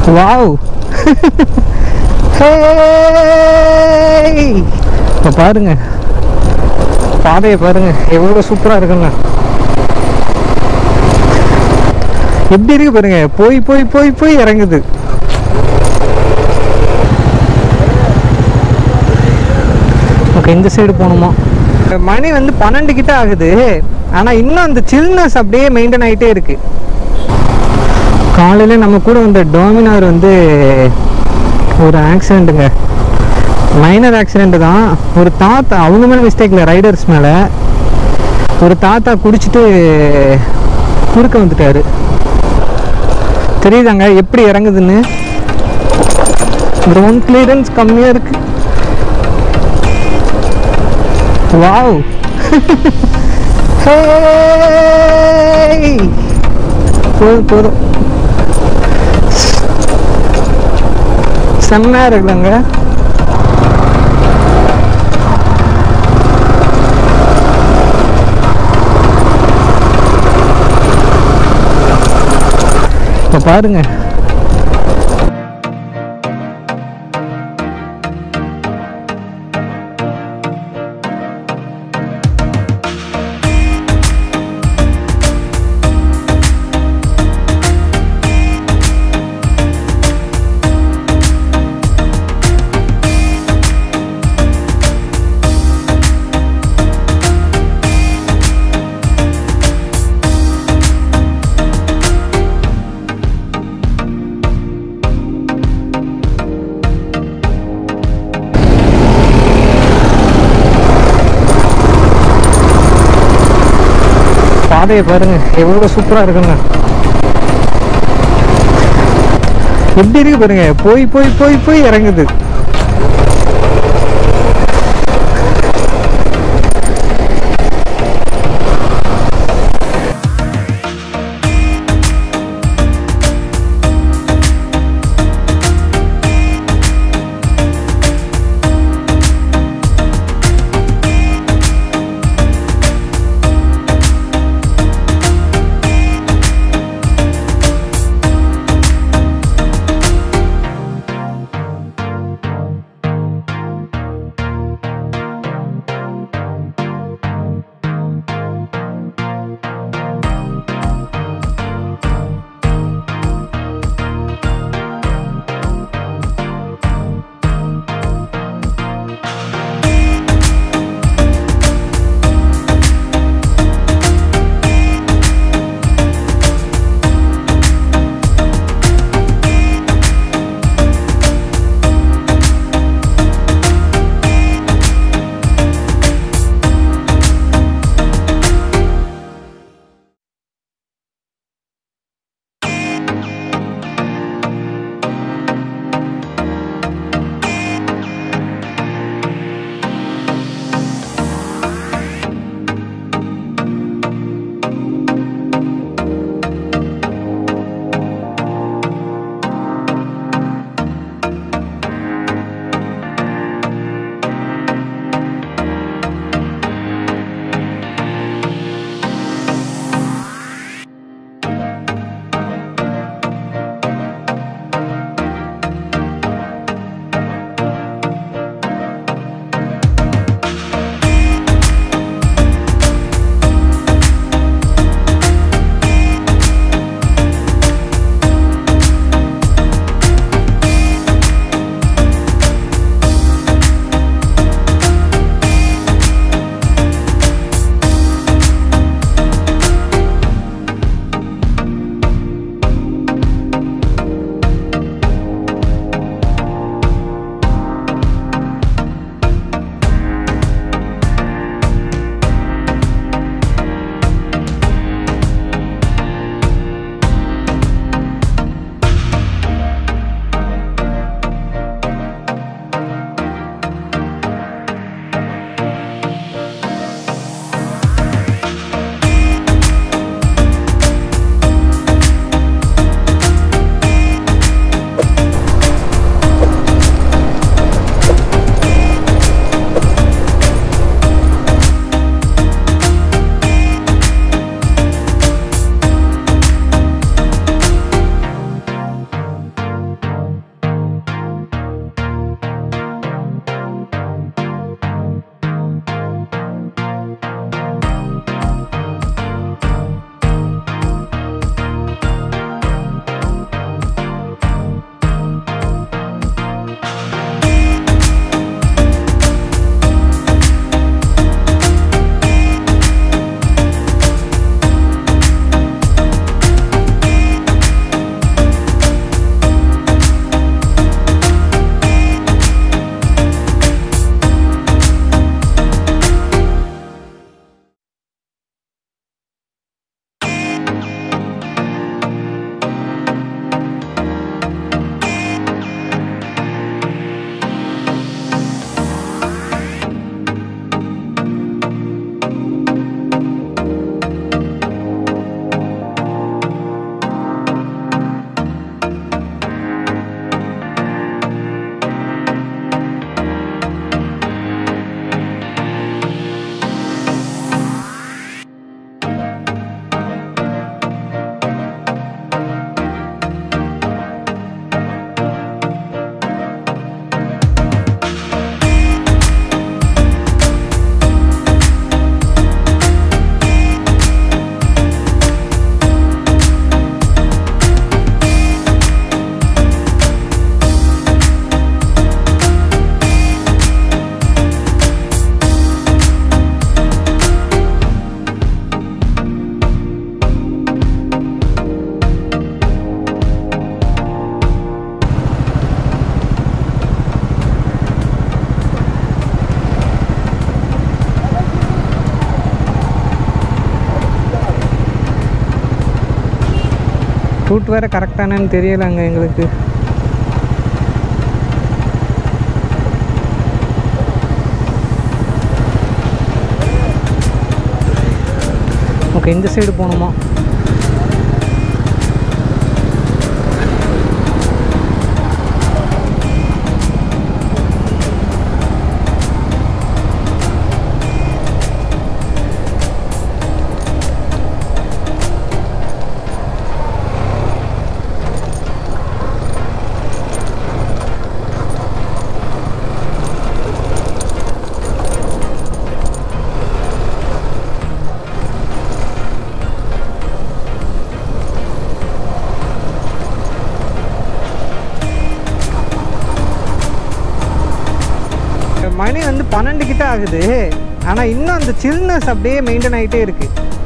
wow இப்போ பாருங்க பாதையை பாருங்க எவ்வளோ சூப்பராக இருக்குங்க எப்படி இருக்கு பாருங்க போய் போய் போய் போய் இறங்குது ஓகே இந்த சைடு போகணுமா மணி வந்து பன்னெண்டு கிட்ட ஆகுது ஆனால் இன்னும் அந்த சில்னஸ் அப்படியே மெயின்டைன் ஆகிட்டே இருக்கு காலையில் நம்ம கூட வந்த டோமினார் வந்து ஒரு ஆக்சிடெண்ட்டுங்க மைனர் ஆக்சிடெண்ட் தான் ஒரு தாத்தா அவங்க மேலே மிஸ்டேக் இல்லை ரைடர்ஸ் மேலே ஒரு தாத்தா குடிச்சிட்டு குறுக்க வந்துட்டாரு தெரியுதாங்க எப்படி இறங்குதுன்னு கிரவுண்ட் கிளியரன்ஸ் கம்மியாக இருக்கு வாவ் போதும் போதும் செம்மையா இருக்குல்லங்க இப்போ பாருங்க பாதையை பாருங்க எவ்வளோ சூப்பராக இருக்குங்க எப்படி இருக்கு பாருங்க போய் போய் போய் போய் இறங்குது ரூட் வேறு கரெக்டானு தெரியலைங்க எங்களுக்கு ஓகே இந்த சைடு போகணுமா மணி வந்து பன்னெண்டு கிட்ட ஆகுது ஆனால் இன்னும் அந்த சில்னஸ் அப்படியே மெயின்டைன் ஆகிட்டே இருக்கு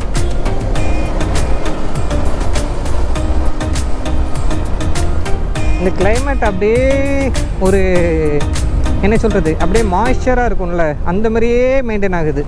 இந்த கிளைமேட் அப்படியே ஒரு என்ன சொல்கிறது அப்படியே மாய்ஸ்சராக இருக்கும்ல அந்த மாதிரியே மெயின்டைன் ஆகுது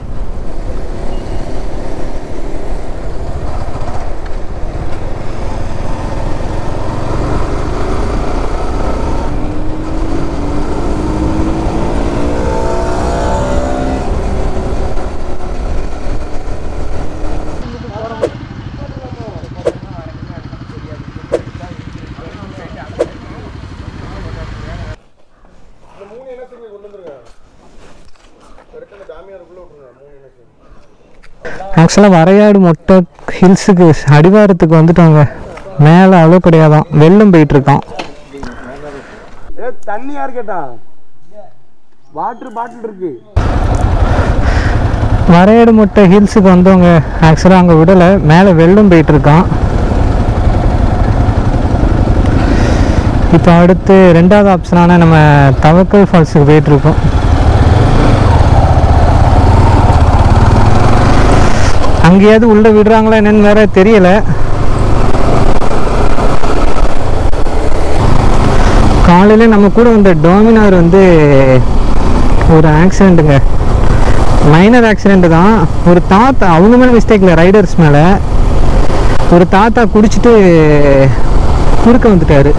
இந்த மூணு இனத்துக்கு கொண்டு வந்துருங்க கரெக்டாக இந்த டாமியாருக்குள்ளே விட்ருங்க மூணு இனத்துக்கு ஆக்சுவலாக வரையாடு மொட்டை ஹில்ஸுக்கு அடிவாரத்துக்கு வந்துட்டோங்க மேலே அளவு கிடையாதான் வெள்ளம் போயிட்டுருக்கான் ஏ தண்ணி யார் கேட்டா வாட்டர் பாட்டில் இருக்கு வரையாடு மொட்டை ஹில்ஸுக்கு வந்தவங்க ஆக்சுவலாக அங்கே விடலை மேலே வெள்ளம் போயிட்டுருக்கான் இப்போ அடுத்து ரெண்டாவது ஆப்ஷனான நம்ம தவக்கல் ஃபால்ஸுக்கு போயிட்டுருக்கோம் அங்கேயாவது உள்ளே விடுறாங்களா என்னன்னு வேற தெரியல காலையில் நம்ம கூட வந்த டோமினார் வந்து ஒரு ஆக்சிடெண்ட்டுங்க மைனர் ஆக்சிடெண்ட் தான் ஒரு தாத்தா அவங்க மேலே மிஸ்டேக்ல ரைடர்ஸ் மேலே ஒரு தாத்தா குடிச்சிட்டு குறுக்க வந்துட்டாரு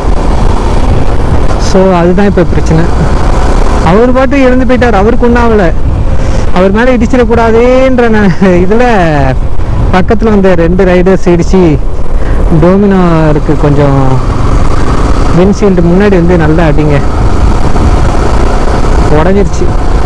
ஸோ அதுதான் இப்போ பிரச்சனை அவர் பாட்டு இறந்து போயிட்டார் அவருக்கு ஒன்றும் ஆகலை அவர் மேலே இடிச்சிடக்கூடாதேன்ற இதில் பக்கத்தில் வந்த ரெண்டு ரைடர்ஸ் இடிச்சு டோமினாருக்கு கொஞ்சம் வின்சீல்டு முன்னாடி வந்து நல்லா அடிங்க உடஞ்சிருச்சு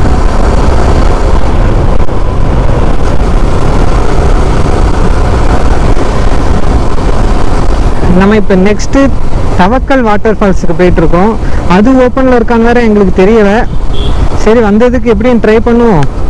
நம்ம இப்போ நெக்ஸ்ட்டு தவக்கல் வாட்டர் ஃபால்ஸுக்கு போயிட்டுருக்கோம் அது ஓப்பனில் இருக்கான்னு வேற எங்களுக்கு தெரியலை சரி வந்ததுக்கு எப்படியும் ட்ரை பண்ணுவோம்